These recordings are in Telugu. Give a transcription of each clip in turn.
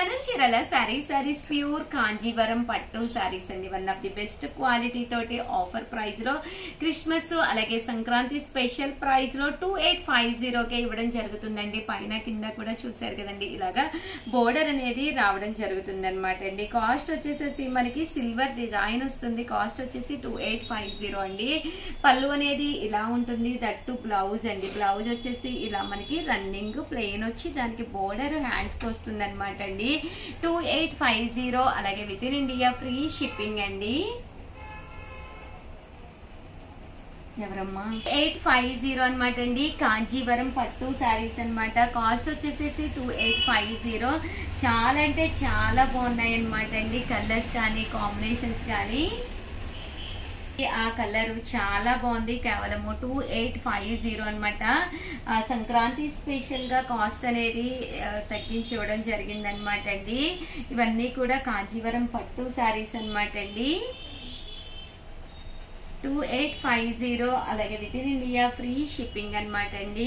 ఛానల్ చీరల సారీస్ సారీస్ ప్యూర్ కాంజీవరం పట్టు సారీస్ అండి one of the best quality తోటి ఆఫర్ ప్రైస్ లో క్రిస్మస్ అలాగే సంక్రాంతి స్పెషల్ ప్రైస్ లో టూ ఎయిట్ ఫైవ్ జీరోకే ఇవ్వడం జరుగుతుందండి పైన కింద కూడా చూసారు కదండి ఇలాగా బోర్డర్ అనేది రావడం జరుగుతుంది అనమాట అండి కాస్ట్ వచ్చేసేసి మనకి సిల్వర్ డిజైన్ వస్తుంది కాస్ట్ వచ్చేసి టూ ఎయిట్ ఫైవ్ జీరో అండి పళ్ళు అనేది ఇలా ఉంటుంది దట్టు బ్లౌజ్ అండి బ్లౌజ్ వచ్చేసి ఇలా మనకి రన్నింగ్ ప్లెయిన్ వచ్చి దానికి బోర్డర్ హ్యాండ్స్ కి వస్తుంది అనమాట అండి టూ ఎయిట్ ఫైవ్ జీరో అలాగే with in India free shipping అండి ఎవరమ్మా ఎయిట్ ఫైవ్ జీరో అనమాట అండి కాంజీవరం పట్టు శారీస్ అన్నమాట కాస్ట్ వచ్చేసేసి టూ ఎయిట్ ఫైవ్ జీరో చాలా అంటే చాలా బాగున్నాయి అనమాట అండి కలర్స్ కానీ కాంబినేషన్స్ కానీ ఆ కలర్ చాలా బాగుంది కేవలము టూ ఎయిట్ ఫైవ్ జీరో అనమాట సంక్రాంతి స్పెషల్ గా కాస్ట్ అనేది ఆ, తగ్గించి ఇవ్వడం జరిగింది అనమాట అండి ఇవన్నీ కూడా కాంజీవరం పట్టు శారీస్ అనమాట అండి టూ ఎయిట్ ఫైవ్ జీరో అలాగే with in India free shipping అనమాట అండి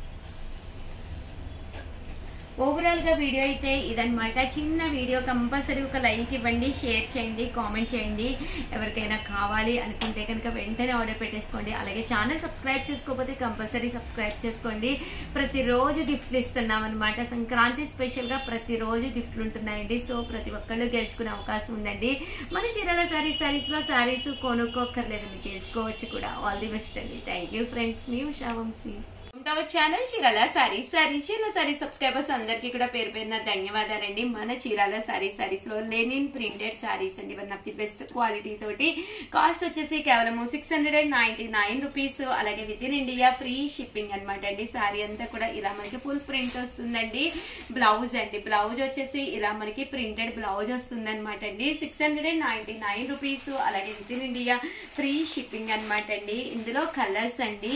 ఓవరాల్ గా వీడియో అయితే ఇదన్నమాట చిన్న వీడియో కంపల్సరీ ఒక లైక్ ఇవ్వండి షేర్ చేయండి కామెంట్ చేయండి ఎవరికైనా కావాలి అనుకుంటే కనుక వెంటనే ఆర్డర్ పెట్టేసుకోండి అలాగే ఛానల్ సబ్స్క్రైబ్ చేసుకోకపోతే కంపల్సరీ సబ్స్క్రైబ్ చేసుకోండి ప్రతిరోజు గిఫ్ట్లు ఇస్తున్నాం అనమాట సంక్రాంతి స్పెషల్ గా ప్రతిరోజు గిఫ్ట్లు ఉంటున్నాయండి సో ప్రతి ఒక్కళ్ళు గెలుచుకునే అవకాశం ఉందండి మన చీరల సారీస్ సారీస్ లో సారీస్ కొనుక్కోక్కర్లేదండి గెలుచుకోవచ్చు కూడా ఆల్ ది బెస్ట్ అండి థ్యాంక్ యూ ఫ్రెండ్స్ మీ ఉషా వంశీ ఉంటావు ఛానల్ చీరాల సారీస్ సారీస్ చీరల సారీస్ సబ్స్క్రైబర్స్ అందరికీ కూడా పేరు పేరున ధన్యవాదాలండి మన చీరాల సారీస్ సారీస్ లో లెనిన్ ప్రింటెడ్ సారీస్ అండి one of the best quality తోటి కాస్ట్ వచ్చేసి కేవలం six hundred and ninety nine rupees అలాగే with in India free shipping అనమాట అండి సారీ అంతా కూడా ఇలా మనకి ఫుల్ ప్రింట్ వస్తుందండి బ్లౌజ్ అండి బ్లౌజ్ వచ్చేసి ఇలా మనకి ప్రింటెడ్ బ్లౌజ్ వస్తుంది అనమాట అండి six hundred and ninety nine rupees అలాగే with in India free shipping అనమాట అండి ఇందులో కలర్స్ అండి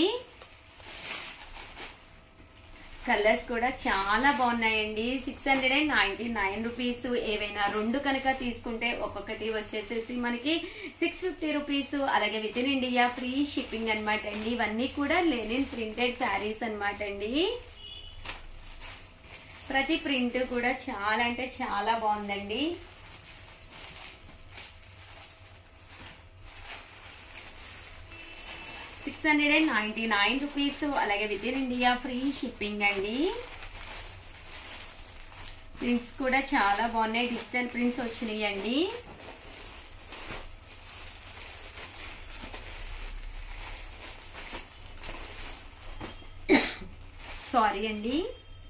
కలర్స్ కూడా చాలా బాగున్నాయండి six hundred and ninety nine rupees ఏవైనా రెండు కనుక తీసుకుంటే ఒక్కొక్కటి వచ్చేసేసి మనకి సిక్స్ ఫిఫ్టీ రూపీస్ అలాగే with in India free shipping అనమాట అండి ఇవన్నీ కూడా లెనిన్ ప్రింటెడ్ శారీస్ అనమాట అండి ప్రతి ప్రింట్ కూడా చాలా అంటే చాలా బాగుందండి six hundred and ninety nine rupees అలాగే with in India free shipping అండి ప్రింట్స్ కూడా చాలా బాగున్నాయి డిజిటల్ ప్రింట్స్ వచ్చినాయి అండి సారీ అండి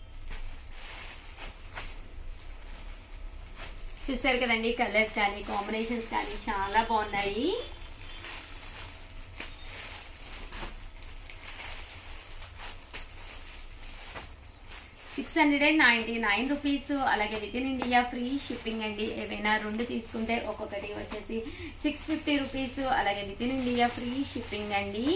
చూసారు కదండి కలర్స్ కానీ కాంబినేషన్స్ కానీ చాలా బాగున్నాయి six hundred and ninety nine rupees అలాగే with in India free shipping అండి ఏవైనా రెండు తీసుకుంటే ఒక్కొక్కటి వచ్చేసి సిక్స్ ఫిఫ్టీ రూపీస్ అలాగే with in India free shipping అండి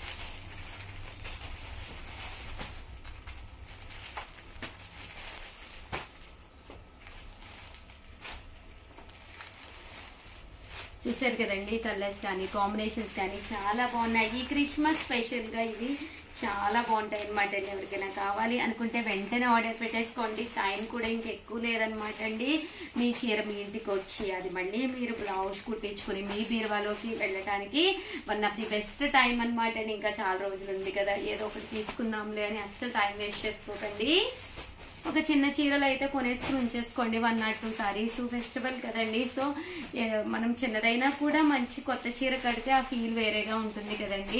చూసారు కదండి కలర్స్ కానీ కాంబినేషన్స్ కానీ చాలా బాగున్నాయి ఈ క్రిస్మస్ స్పెషల్ గా ఇవి చాలా బాగుంటాయి అనమాట అండి ఎవరికైనా కావాలి అనుకుంటే వెంటనే ఆర్డర్ పెట్టేసుకోండి టైం కూడా ఇంకెక్కువ లేదనమాట అండి మీ చీర మీ ఇంటికి వచ్చి అది మళ్ళీ మీరు బ్లౌజ్ కుట్టించుకుని మీ బీరువాలోకి వెళ్ళటానికి one of the best time అనమాట అండి ఇంకా చాలా రోజులు ఉంది కదా ఏదో ఒకటి తీసుకుందాంలే అని అస్సలు టైం వేస్ట్ చేసుకోకండి ఒక చిన్న చీరలు అయితే కొనేసుకుని ఉంచేసుకోండి one not two sarees festival కదండి సో ఏ, మనం చిన్నదైనా కూడా మంచి కొత్త చీర కడితే ఆ ఫీల్ వేరేగా ఉంటుంది కదండి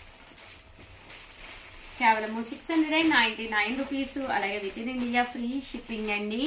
కేవలము six hundred and ninety nine rupees అలాగే with in India free shipping అండి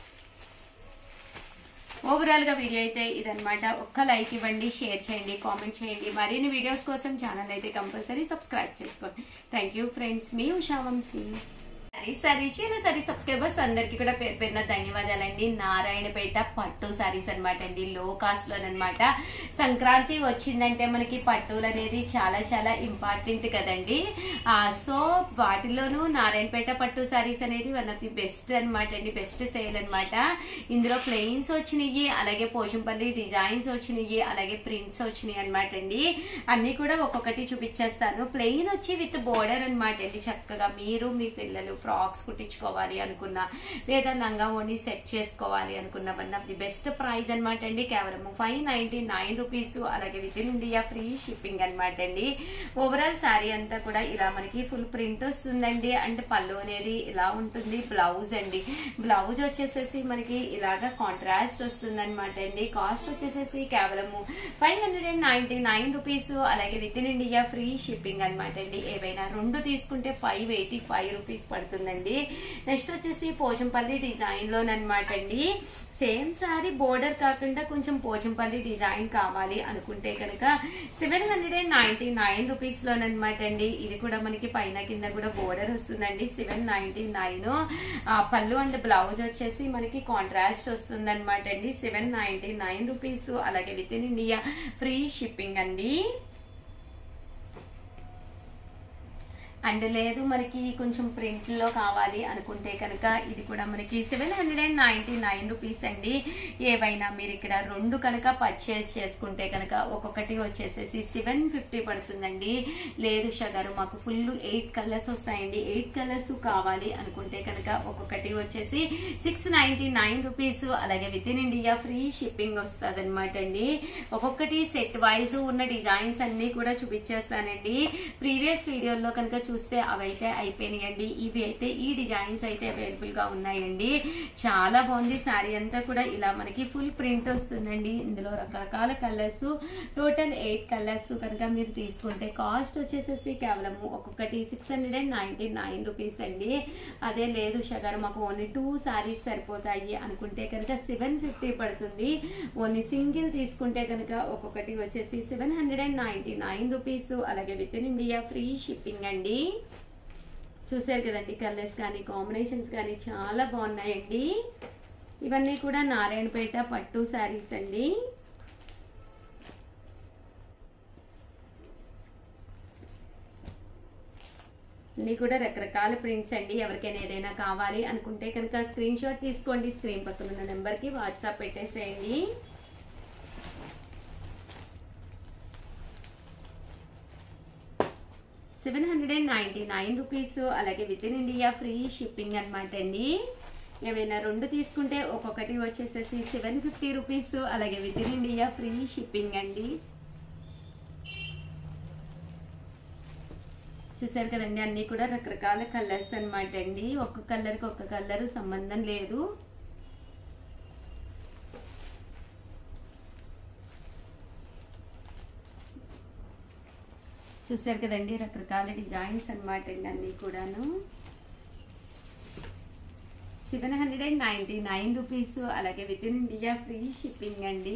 ఓవరాల్ గా వీడియో అయితే ఇదన్నమాట ఒక్క లైక్ ఇవ్వండి షేర్ చేయండి కామెంట్ చేయండి మరిన్ని వీడియోస్ కోసం ఛానల్ అయితే కంపల్సరీ సబ్స్క్రైబ్ చేసుకోండి థ్యాంక్ యూ ఫ్రెండ్స్ మీ ఉషా వంశీ సరే సరే చీర సరే సబ్స్క్రైబర్స్ అందరికి కూడా పేరు పేరున ధన్యవాదాలండి నారాయణపేట పట్టు సారీస్ అనమాట అండి లో కాస్ట్ లోనమాట సంక్రాంతి వచ్చిందంటే మనకి పట్టులు అనేది చాలా చాలా ఇంపార్టెంట్ కదండి ఆ, సో వాటిలోనూ నారాయణపేట పట్టు సారీస్ అనేది వన్ ఆఫ్ ది బెస్ట్ అనమాట అండి బెస్ట్ సేల్ అన్నమాట ఇందులో ప్లెయిన్స్ వచ్చినాయి అలాగే పోచంపల్లి డిజైన్స్ వచ్చినాయి అలాగే ప్రింట్స్ వచ్చినాయి అనమాట అండి అన్ని కూడా ఒక్కొక్కటి చూపించేస్తాను ప్లెయిన్ వచ్చి విత్ బోర్డర్ అనమాట అండి చక్కగా మీరు మీ పిల్లలు ఫ్రాక్స్ కుట్టించుకోవాలి అనుకున్నా లేదా లంగా ఓని సెట్ చేసుకోవాలి అనుకున్న one of the best price అనమాట అండి కేవలం ఫైవ్ నైన్టీ నైన్ రూపీస్ అలాగే with in India free shipping అనమాట అండి ఓవరాల్ శారీ అంతా కూడా ఇలా మనకి ఫుల్ ప్రింట్ వస్తుందండి అంటే పళ్ళు అనేది ఇలా ఉంటుంది బ్లౌజ్ అండి బ్లౌజ్ వచ్చేసేసి మనకి ఇలాగా కాంట్రాస్ట్ వస్తుంది అనమాట అండి కాస్ట్ వచ్చేసేసి కేవలము five hundred and ninety nine rupees అలాగే with in India free shipping అనమాట అండి ఏవైనా రెండు తీసుకుంటే ఫైవ్ ఎయిటీ ఫైవ్ రూపీస్ పడుతుందండి నెక్స్ట్ వచ్చేసి పోచంపల్లి డిజైన్ లోనమాట అండి సేమ్ సారీ బోర్డర్ కాకుండా కొంచెం పోచంపల్లి డిజైన్ కావాలి అనుకుంటే కనుక seven hundred and ninety nine rupees లోనమాట అండి ఇది కూడా మనకి పైన కింద కూడా బోర్డర్ వస్తుందండి సెవెన్ నైన్టీ నైన్ పళ్ళు అండ్ బ్లౌజ్ వచ్చేసి మనకి కాంట్రాస్ట్ వస్తుంది అనమాట అండి సెవెన్ నైన్టీ నైన్ రూపీస్ అలాగే with in India free shipping అండి అండ్ లేదు మనకి కొంచెం ప్రింట్ లో కావాలి అనుకుంటే కనుక ఇది కూడా మనకి seven hundred and ninety nine rupees అండి ఏవైనా మీరు ఇక్కడ రెండు కనుక పర్చేస్ చేసుకుంటే కనుక ఒక్కొక్కటి వచ్చేసేసి సెవెన్ ఫిఫ్టీ పడుతుందండి లేదు షగరు మాకు ఫుల్ ఎయిట్ కలర్స్ వస్తాయండి ఎయిట్ కలర్స్ కావాలి అనుకుంటే కనుక ఒక్కొక్కటి వచ్చేసి సిక్స్ నైన్టీ నైన్ రూపీస్ అలాగే with in India free shipping వస్తుంది అనమాట అండి ఒక్కొక్కటి సెట్ వైజ్ ఉన్న డిజైన్స్ అన్ని కూడా చూపించేస్తానండి ప్రీవియస్ వీడియోలో కనుక చూస్తే అవైతే అయిపోయినాయండి ఇవి అయితే ఈ డిజైన్స్ అయితే అవైలబుల్ గా ఉన్నాయండి చాలా బాగుంది శారీ అంతా కూడా ఇలా మనకి ఫుల్ ప్రింట్ వస్తుందండి ఇందులో రకరకాల కలర్స్ టోటల్ ఎయిట్ కలర్స్ కనుక మీరు తీసుకుంటే కాస్ట్ వచ్చేసేసి కేవలం ఒక్కొక్కటి six hundred and ninety nine rupees అండి అదే లేదు షగర్ మాకు ఓన్లీ టూ శారీస్ సరిపోతాయి అనుకుంటే కనుక సెవెన్ ఫిఫ్టీ పడుతుంది ఓన్లీ సింగిల్ తీసుకుంటే కనుక ఒక్కొక్కటి వచ్చేసి seven hundred and ninety nine rupees అలాగే with in India free shipping అండి చూసారు కదండి కలర్స్ కానీ కాంబినేషన్స్ కానీ చాలా బాగున్నాయండి ఇవన్నీ కూడా నారాయణపేట పట్టు శారీస్ అండి అన్ని కూడా రకరకాల ప్రింట్స్ అండి ఎవరికైనా ఏదైనా కావాలి అనుకుంటే కనుక స్క్రీన్ షాట్ తీసుకోండి స్క్రీన్ పక్కన ఉన్న నెంబర్కి వాట్సాప్ పెట్టేసేయండి seven hundred and ninety nine rupees అలాగే with in India free shipping అనమాట అండి ఏవైనా రెండు తీసుకుంటే ఒక్కొక్కటి వచ్చేసేసి సెవెన్ ఫిఫ్టీ రూపీస్ అలాగే with in India free shipping అండి చూసారు కదండి అన్ని కూడా రకరకాల కలర్స్ అనమాట అండి ఒక్క కలర్కి ఒక్క కలర్ సంబంధం లేదు చూసారు కదండి రకరకాల డిజైన్స్ అనమాట అండి అన్ని కూడాను seven hundred and ninety nine rupees అలాగే with in India free shipping అండి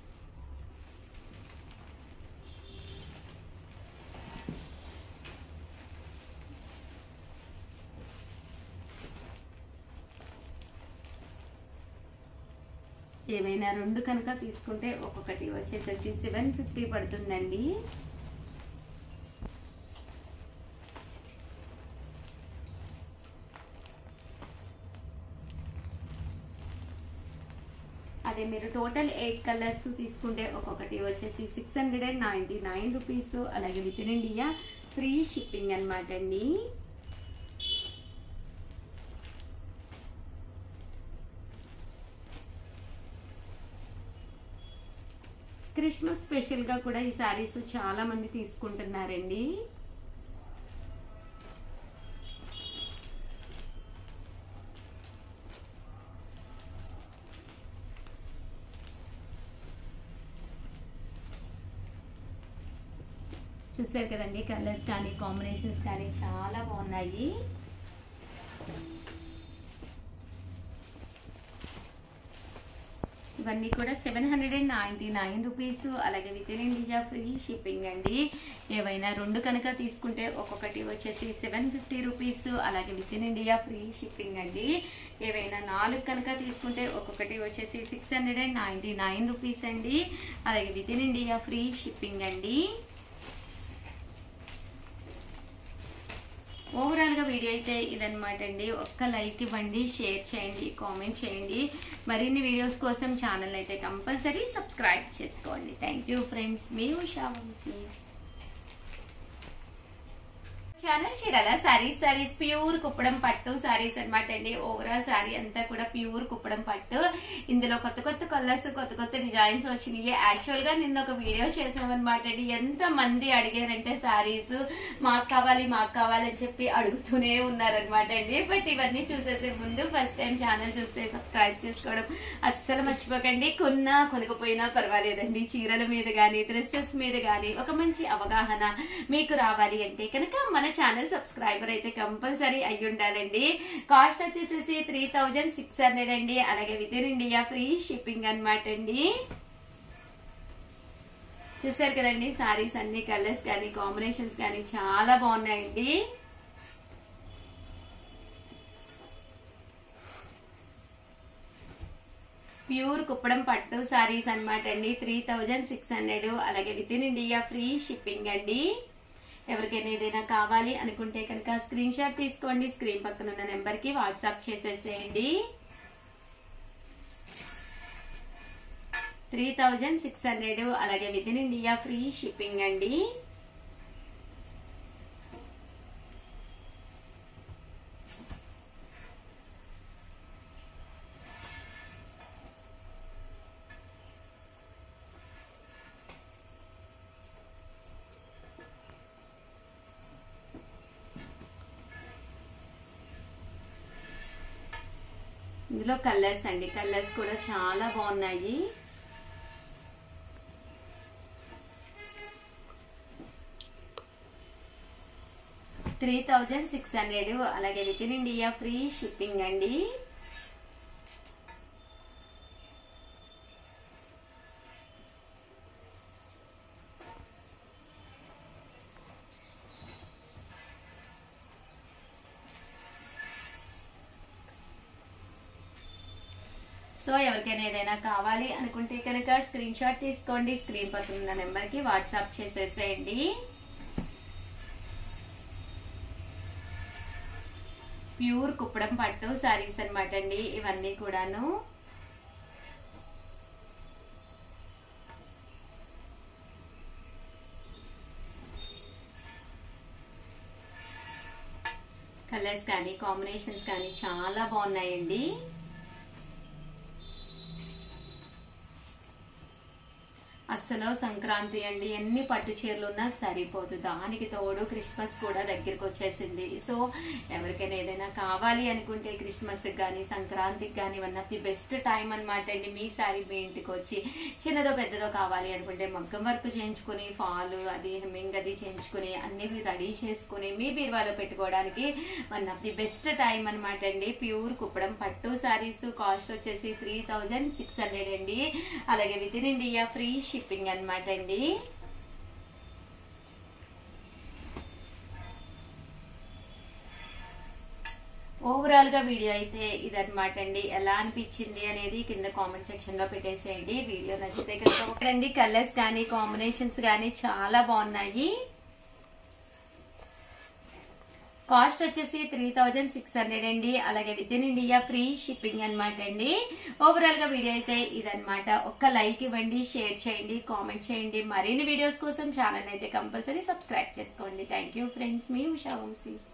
ఏమైనా రెండు కనుక తీసుకుంటే ఒక్కొక్కటి వచ్చేసేసి సెవెన్ ఫిఫ్టీ పడుతుందండి అదే మీరు టోటల్ ఎయిట్ కలర్స్ తీసుకుంటే ఒక్కొక్కటి వచ్చేసి six hundred and ninety nine rupees అలాగే with in India free shipping అనమాట అండి క్రిస్మస్ స్పెషల్గా కూడా ఈ శారీస్ చాలా మంది తీసుకుంటున్నారండి చూసారు కదండి కలర్స్ కానీ కాంబినేషన్స్ కానీ చాలా బాగున్నాయి ఇవన్నీ కూడా seven hundred and ninety nine rupees అలాగే with in India free shipping అండి ఏవైనా రెండు కనుక తీసుకుంటే ఒక్కొక్కటి వచ్చేసి సెవెన్ ఫిఫ్టీ రూపీస్ అలాగే with in India free shipping అండి ఏవైనా నాలుగు కనుక తీసుకుంటే ఒక్కొక్కటి వచ్చేసి six hundred and ninety nine rupees అండి అలాగే with in India free shipping అండి ఓవరాల్గా వీడియో అయితే ఇదనమాట అండి ఒక్క లైక్ ఇవ్వండి షేర్ చేయండి కామెంట్ చేయండి మరిన్ని వీడియోస్ కోసం ఛానల్ అయితే కంపల్సరీ సబ్స్క్రైబ్ చేసుకోండి థ్యాంక్ యూ ఫ్రెండ్స్ మీ ఉషా వంశీ ఛానల్ చీరాల సారీస్ సారీస్ ప్యూర్ కుప్పడం పట్టు సారీస్ అన్నమాట అండి ఓవరాల్ సారీ అంతా కూడా ప్యూర్ కుప్పడం పట్టు ఇందులో కొత్త కొత్త కలర్స్ కొత్త కొత్త డిజైన్స్ వచ్చినాయి యాక్చువల్ గా నిన్న ఒక వీడియో చేసామన్నమాట అండి ఎంత మంది అడిగారంటే సారీస్ మాకు కావాలి మాకు కావాలి అని చెప్పి అడుగుతూనే ఉన్నారనమాట అండి బట్ ఇవన్నీ చూసేసే ముందు ఫస్ట్ టైం ఛానల్ చూస్తే సబ్స్క్రైబ్ చేసుకోవడం అస్సలు మర్చిపోకండి కొన్నా కొనుకపోయినా పర్వాలేదండి చీరల మీద గానీ డ్రెస్సెస్ మీద గానీ ఒక మంచి అవగాహన మీకు రావాలి అంటే కనుక మన ఛానల్ సబ్స్క్రైబర్ అయితే కంపల్సరీ అయి ఉండాలండి కాస్ట్ వచ్చేసేసి త్రీ థౌజండ్ సిక్స్ హండ్రెడ్ అండి అలాగే with in India free shipping అనమాట అండి చూసారు కదండి సారీస్ అన్ని కలర్స్ కానీ కాంబినేషన్స్ కానీ చాలా బాగున్నాయండి ప్యూర్ కుప్పడం పట్టు సారీస్ అన్నమాట అండి త్రీ థౌజండ్ సిక్స్ హండ్రెడ్ అలాగే with in India free shipping అండి ఎవరికైనా ఏదైనా కావాలి అనుకుంటే కనుక స్క్రీన్ షాట్ తీసుకోండి స్క్రీన్ పక్కన ఉన్న నెంబర్ కి వాట్సాప్ చేసేసేయండి త్రీ థౌజండ్ సిక్స్ హండ్రెడ్ అలాగే with in India free shipping అండి ఇందులో కలర్స్ అండి కలర్స్ కూడా చాలా బాగున్నాయి త్రీ థౌజండ్ సిక్స్ హండ్రెడ్ అలాగే with in India free shipping అండి సో ఎవరికైనా ఏదైనా కావాలి అనుకుంటే కనుక స్క్రీన్ షాట్ తీసుకోండి స్క్రీన్ పక్కన ఉన్న నెంబర్ కి వాట్సాప్ చేసేసేయండి ప్యూర్ కుప్పడం పట్టు సారీస్ అనమాట అండి ఇవన్నీ కూడాను కలర్స్ కానీ కాంబినేషన్స్ కానీ చాలా బాగున్నాయండి అస్సలు సంక్రాంతి అండి ఎన్ని పట్టు చీరలు ఉన్నా సరిపోదు దానికి తోడు క్రిస్మస్ కూడా దగ్గరికి వచ్చేసింది సో ఎవరికైనా ఏదైనా కావాలి అనుకుంటే క్రిస్మస్కి కానీ సంక్రాంతికి కానీ one of the best time అనమాట అండి మీ సారీ మీ ఇంటికి వచ్చి చిన్నదో పెద్దదో కావాలి అనుకుంటే మగ్గం వర్క్ చేయించుకుని ఫాల్ అది హెమ్మింగ్ అది చేయించుకుని అన్ని రెడీ చేసుకుని మీ బీరువాలో పెట్టుకోవడానికి one of the best time అనమాట అండి ప్యూర్ కుప్పడం పట్టు సారీస్ కాస్ట్ వచ్చేసి త్రీ థౌజండ్ సిక్స్ హండ్రెడ్ అండి అలాగే with in India free shipping అనమాట అండి ఓవరాల్ గా వీడియో అయితే ఇదన్నమాట అండి ఎలా అనిపించింది అనేది కింద కామెంట్ సెక్షన్ లో పెట్టేసేయండి వీడియో నచ్చితే కనుక ఒకరండి కలర్స్ కానీ కాంబినేషన్స్ కానీ చాలా బాగున్నాయి కాస్ట్ వచ్చేసి త్రీ థౌజండ్ సిక్స్ హండ్రెడ్ అండి అలాగే with in India free shipping అనమాట అండి ఓవరాల్ గా వీడియో అయితే ఇదనమాట ఒక్క లైక్ ఇవ్వండి షేర్ చేయండి కామెంట్ చేయండి మరిన్ని వీడియోస్ కోసం ఛానల్ అయితే కంపల్సరీ సబ్స్క్రైబ్ చేసుకోండి థ్యాంక్ యూ ఫ్రెండ్స్ మీ ఉషా వంశీ